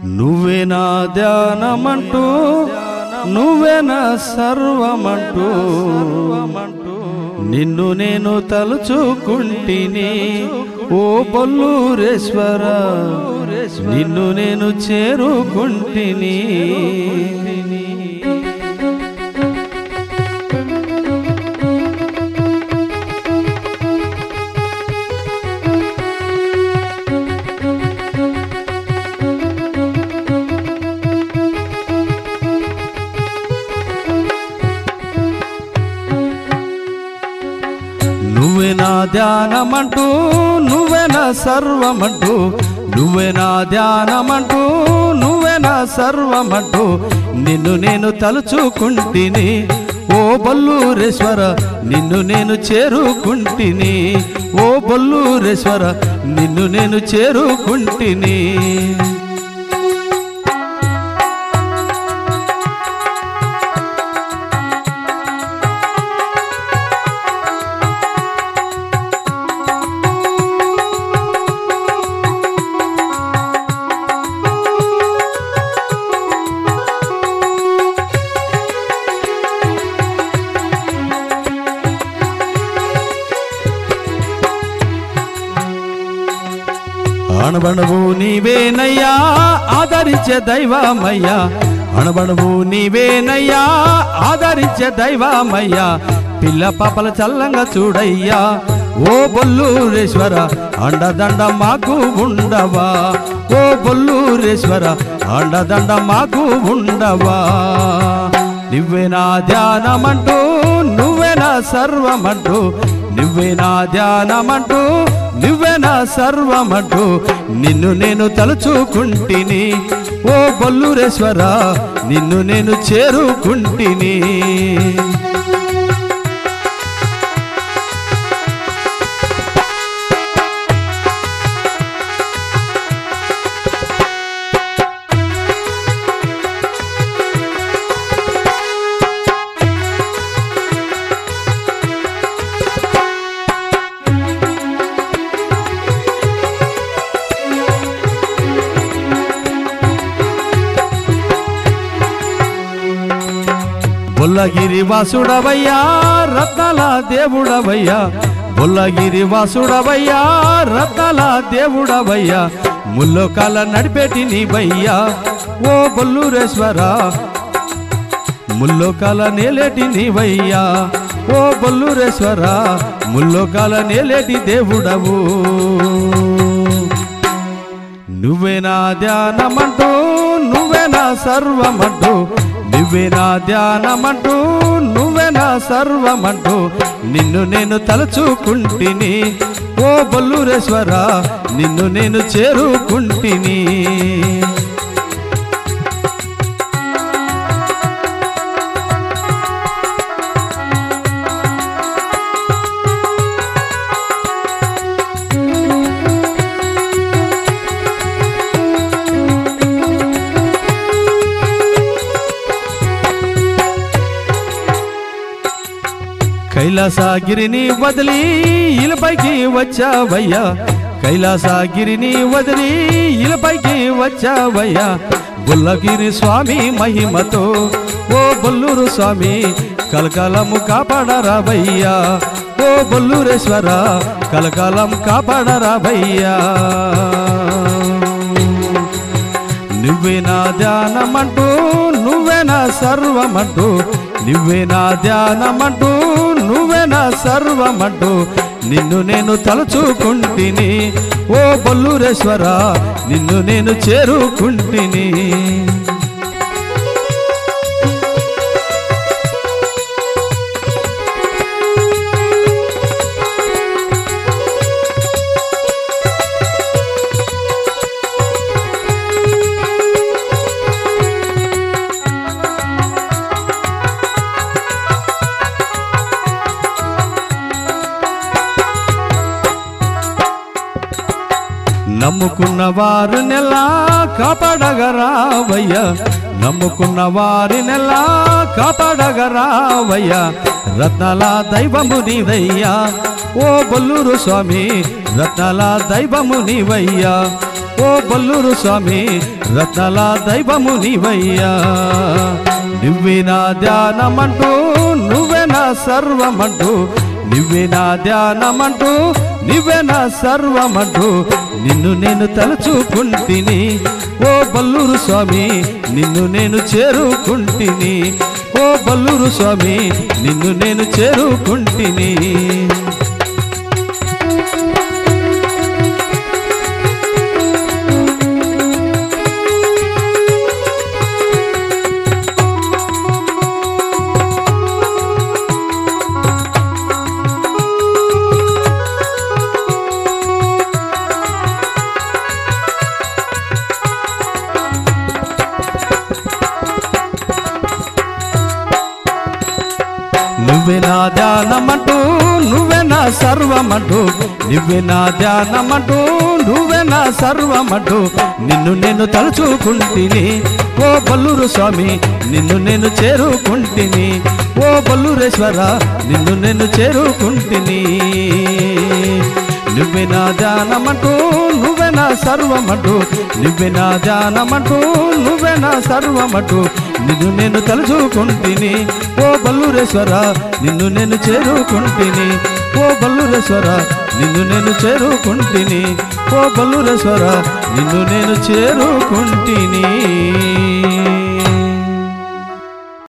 నువ్వే నా ధ్యానమంటూ నువ్వే నా సర్వమంటూ నిన్ను నేను తలుచుకుంటిని ఓ బొల్లూరేశ్వర నిన్ను నేను చేరుకుంటిని నువ్వే నా ధ్యానమంటూ నువ్వే నా సర్వమంటూ నువ్వే నా ధ్యానమంటూ నువ్వే నా సర్వమంటూ నిన్ను నేను తలుచుకుంటిని ఓ బొల్లూరేశ్వర నిన్ను నేను చేరుకుంటిని ఓ బొల్లూరేశ్వర నిన్ను నేను చేరుకుంటిని అణబణవు నీవేనయ్యా ఆదరించే దైవమయ్యా అణబణవు నీవేనయ్యా ఆదరించే దైవమయ్యా పిల్ల పాపల చల్లంగా చూడయ్యా ఓ బొల్లూరేశ్వర అండదండ మాకు ఉండవా ఓ బొల్లూరేశ్వర అండదండ మాకు ఉండవా నువ్వే నా ధ్యానమంటూ నువ్వే నా సర్వమంటూ నువ్వే నా ధ్యానమంటూ నువ్వే నా సర్వమంటూ నిన్ను నేను తలుచుకుంటిని ఓ బొల్లూరేశ్వర నిన్ను నేను చేరుకుంటిని బొల్లగిరి వాసుడవయ్యా రత్నాల దేవుడవయ్యా బొల్లగిరి వాసుడవయ్యా రత్నాల దేవుడవయ్యా ముల్లోకాల నడిపేటి నీవయ్యా ఓ బొల్లూరేశ్వర ముల్లోకాల నేలేటి నీవయ్యా ఓ బొల్లూరేశ్వర ముల్లోకాల నేలేటి దేవుడవు నువ్వే నా ధ్యానమంటూ నువ్వే నా సర్వమంటూ నువ్వే నా ధ్యానమంటూ నువ్వే నా సర్వమంటూ నిన్ను నేను తలుచుకుంటిని ఓ బొల్లూరేశ్వర నిన్ను నేను చేరుకుంటిని కైలాసగిరిని వదిలి ఇలపైకి వచ్చావయ్యా కైలాసగిరిని వదిలి ఇలపైకి వచ్చావయ్యా బుల్లగిరి స్వామి మహిమతో ఓ బొల్లూరు స్వామి కలకాలము కాపాడరావయ్యా ఓ బొల్లూరేశ్వర కలకాలం కాపాడరావయ్యా నువ్వే నా ధ్యానమంటూ నువ్వే నా సర్వమంటూ నువ్వే నా ధ్యానమంటూ నువ్వే నా సర్వమంటూ నిన్ను నేను తలుచుకుంటిని ఓ బొల్లూరేశ్వర నిన్ను నేను చేరుకుంటిని నమ్ముకున్న వారు నెలా కాపాడగరావయ్యా నమ్ముకున్న వారి నెలా కాపాడగరావయ్యా రత్నాల దైవము నీవయ్యా ఓ బొల్లూరు స్వామి రత్నాల దైవము నీవయ్యా ఓ బల్లూరు స్వామి రత్నాల దైవము నీవయ్యా నువ్వే నా ధ్యానమంటూ నువ్వే నా సర్వమంటూ నువ్వే నా ధ్యానమంటూ నువ్వే నా సర్వమంటూ నిన్ను నేను తలుచుకుంటిని ఓ బల్లూరు స్వామి నిన్ను నేను చేరుకుంటిని ఓ బల్లూరు స్వామి నిన్ను నేను చేరుకుంటిని నువ్వే నా ధ్యానమంటూ నువ్వే నా సర్వమంటూ నువ్వే నా ధ్యానమంటూ నువ్వే నా సర్వమంటూ నిన్ను నేను తలుచుకుంటిని ఓ బల్లూరు స్వామి నిన్ను నేను చేరుకుంటిని ఓ బల్లూరేశ్వర నిన్ను నేను చేరుకుంటిని నువ్వే నా ధ్యానమంటూ నువ్వే నా సర్వమంటూ నువ్వే నా ధ్యానమంటూ నువ్వే నా సర్వమంటూ నిన్ను నేను తలుచుకుంటిని ఓ బల్లూరేశ్వర నిన్ను నేను చేరుకుంటిని ఓ బల్లూరేశ్వర నిన్ను నేను చేరుకుంటిని ఓ బల్లూరేశ్వర నిన్ను నేను చేరుకుంటిని